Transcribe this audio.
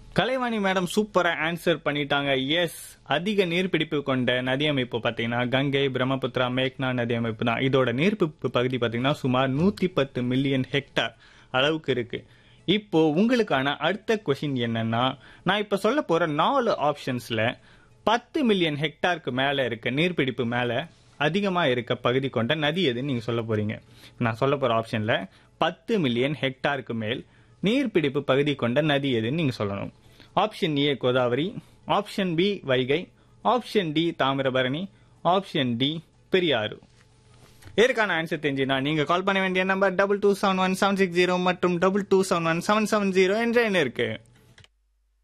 Kalaivani madam சூப்பரா answer பண்ணிட்டாங்க yes அதிக நீர்பிடிப்பு கொண்ட நதி அமைப்பு பாத்தீங்கன்னா கங்கை பிரம்மபுத்திரா மேக்னா நதி அமைப்பு தான் இதோட நீர்பிடிப்பு பகுதி பாத்தீங்கன்னா சுமார் நூத்தி பத்து மில்லியன் ஹெக்டார் அளவுக்கு இருக்கு இப்போ உங்களுக்கான அடுத்த கொஷின் என்னன்னா நான் இப்ப சொல்ல போற நாலு ஆப்ஷன்ஸ்ல பத்து மில்லியன் ஹெக்டாருக்கு மேல இருக்க நீர்பிடிப்பு மேல அதிகமா இருக்க பகுதி கொண்ட நதி எதுன்னு நீங்க சொல்ல போறீங்க நான் சொல்ல போற ஆப்ஷன்ல பத்து மில்லியன் ஹெக்டாருக்கு மேல் நீர்பிடிப்பு பகுதி கொண்ட நதி எதுன்னு நீங்க சொல்லணும் option A Godavari option B Vaigai option D Thamirabarani option D Periyar இதற்கான ஆன்சர் தெரிஞ்சுனா நீங்க கால் பண்ண வேண்டிய number double two seven one seven six zero மற்றும் double two seven one seven seven zero என்ற எண் இருக்கு